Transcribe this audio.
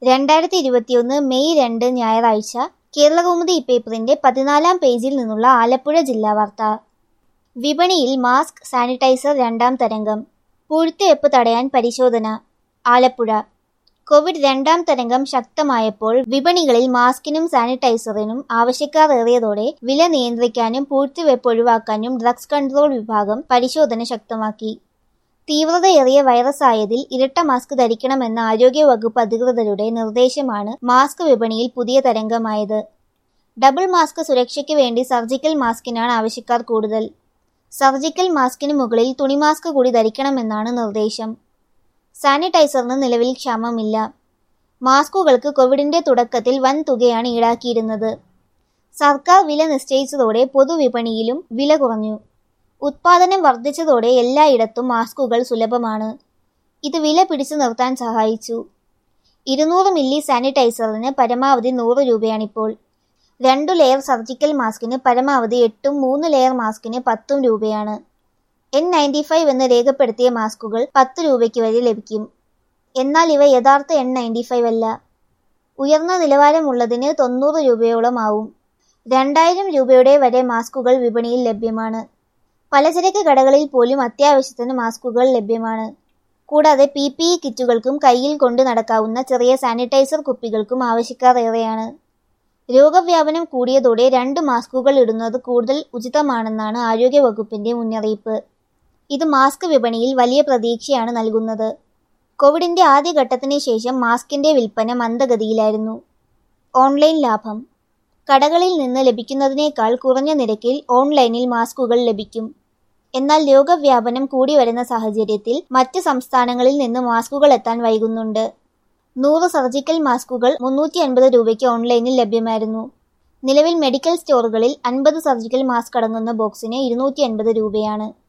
രണ്ടായിരത്തി ഇരുപത്തിയൊന്ന് മെയ് രണ്ട് ഞായറാഴ്ച കേരളകൗമുദി പേപ്പറിന്റെ പതിനാലാം പേജിൽ നിന്നുള്ള ആലപ്പുഴ ജില്ലാ വാർത്ത വിപണിയിൽ മാസ്ക് സാനിറ്റൈസർ രണ്ടാം തരംഗം പൂഴ്ത്തിവെപ്പ് തടയാൻ പരിശോധന ആലപ്പുഴ കോവിഡ് രണ്ടാം തരംഗം ശക്തമായപ്പോൾ വിപണികളിൽ മാസ്കിനും സാനിറ്റൈസറിനും ആവശ്യക്കാർ ഏറിയതോടെ വില നിയന്ത്രിക്കാനും പൂഴ്ത്തിവെപ്പ് ഒഴിവാക്കാനും ഡ്രഗ്സ് കൺട്രോൾ വിഭാഗം പരിശോധന ശക്തമാക്കി തീവ്രതയേറിയ വൈറസായതിൽ ഇരട്ട മാസ്ക് ധരിക്കണമെന്ന ആരോഗ്യവകുപ്പ് അധികൃതരുടെ നിർദ്ദേശമാണ് മാസ്ക് വിപണിയിൽ പുതിയ തരംഗമായത് ഡബിൾ മാസ്ക് സുരക്ഷയ്ക്ക് വേണ്ടി സർജിക്കൽ മാസ്കിനാണ് ആവശ്യക്കാർ കൂടുതൽ സർജിക്കൽ മാസ്കിന് മുകളിൽ തുണി മാസ്ക് കൂടി ധരിക്കണമെന്നാണ് നിർദ്ദേശം സാനിറ്റൈസറിന് നിലവിൽ ക്ഷാമമില്ല മാസ്കുകൾക്ക് കോവിഡിന്റെ തുടക്കത്തിൽ വൻ തുകയാണ് ഈടാക്കിയിരുന്നത് സർക്കാർ വില നിശ്ചയിച്ചതോടെ പൊതുവിപണിയിലും വില കുറഞ്ഞു ഉത്പാദനം വർദ്ധിച്ചതോടെ എല്ലായിടത്തും മാസ്കുകൾ സുലഭമാണ് ഇത് വില പിടിച്ചു നിർത്താൻ സഹായിച്ചു ഇരുന്നൂറ് മില്ലി സാനിറ്റൈസറിന് പരമാവധി നൂറ് രൂപയാണിപ്പോൾ രണ്ടു ലെയർ സർജിക്കൽ മാസ്കിന് പരമാവധി എട്ടും മൂന്ന് ലെയർ മാസ്കിന് പത്തും രൂപയാണ് എൻ നയൻറ്റി ഫൈവ് എന്ന് രേഖപ്പെടുത്തിയ മാസ്കുകൾ പത്ത് രൂപയ്ക്ക് വരെ ലഭിക്കും എന്നാൽ ഇവ യഥാർത്ഥ എൻ നയൻറ്റി ഫൈവ് അല്ല ഉയർന്ന നിലവാരമുള്ളതിന് തൊണ്ണൂറ് രൂപയോളം ആവും രണ്ടായിരം രൂപയുടെ വരെ മാസ്കുകൾ വിപണിയിൽ ലഭ്യമാണ് പലചരക്ക് കടകളിൽ പോലും അത്യാവശ്യത്തിന് മാസ്കുകൾ ലഭ്യമാണ് കൂടാതെ പി പി ഇ കിറ്റുകൾക്കും കയ്യിൽ കൊണ്ടു നടക്കാവുന്ന ചെറിയ സാനിറ്റൈസർ കുപ്പികൾക്കും ആവശ്യക്കാർ ഏറെയാണ് രോഗവ്യാപനം കൂടിയതോടെ രണ്ട് മാസ്കുകൾ ഇടുന്നത് കൂടുതൽ ഉചിതമാണെന്നാണ് ആരോഗ്യവകുപ്പിന്റെ മുന്നറിയിപ്പ് ഇത് മാസ്ക് വിപണിയിൽ വലിയ പ്രതീക്ഷയാണ് നൽകുന്നത് കോവിഡിന്റെ ആദ്യഘട്ടത്തിന് ശേഷം മാസ്കിന്റെ വിൽപ്പന മന്ദഗതിയിലായിരുന്നു ഓൺലൈൻ ലാഭം കടകളിൽ നിന്ന് ലഭിക്കുന്നതിനേക്കാൾ കുറഞ്ഞ നിരക്കിൽ ഓൺലൈനിൽ മാസ്കുകൾ ലഭിക്കും എന്നാൽ രോഗവ്യാപനം കൂടി വരുന്ന സാഹചര്യത്തിൽ മറ്റ് സംസ്ഥാനങ്ങളിൽ നിന്ന് മാസ്കുകൾ എത്താൻ വൈകുന്നുണ്ട് നൂറ് സർജിക്കൽ മാസ്കുകൾ മുന്നൂറ്റി അൻപത് രൂപയ്ക്ക് ഓൺലൈനിൽ ലഭ്യമായിരുന്നു നിലവിൽ മെഡിക്കൽ സ്റ്റോറുകളിൽ അൻപത് സർജിക്കൽ മാസ്ക് അടങ്ങുന്ന ബോക്സിന് ഇരുന്നൂറ്റി അൻപത് രൂപയാണ്